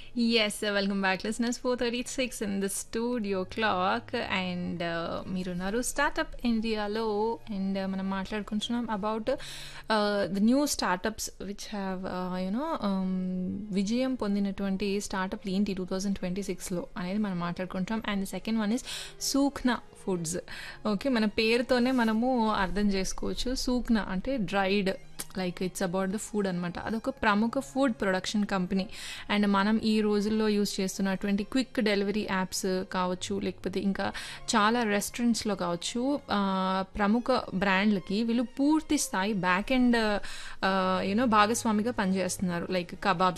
Yes, uh, welcome back, listeners. 4:36 in the studio clock, and uh, మీరున్నారు startup ఇండియాలో and మనం మాట్లాడుకుంటున్నాం about the new startups which have you know విజయం పొందినటువంటి స్టార్టప్లు ఏంటి టూ థౌజండ్ ట్వంటీ సిక్స్లో అనేది మనం మాట్లాడుకుంటున్నాం and second one is Sukhna foods okay మన పేరుతోనే మనము అర్థం చేసుకోవచ్చు సూక్నా అంటే dried like it's about the food అనమాట అదొక ప్రముఖ ఫుడ్ ప్రొడక్షన్ కంపెనీ అండ్ మనం ఈ రోజుల్లో యూస్ చేస్తున్నటువంటి క్విక్ డెలివరీ యాప్స్ కావచ్చు లేకపోతే ఇంకా చాలా రెస్టారెంట్స్లో కావచ్చు ఆ, ప్రముఖ బ్రాండ్లకి వీళ్ళు పూర్తి స్థాయి బ్యాక్ ఎండ్ యూనో భాగస్వామిగా పనిచేస్తున్నారు లైక్ కబాబ్స్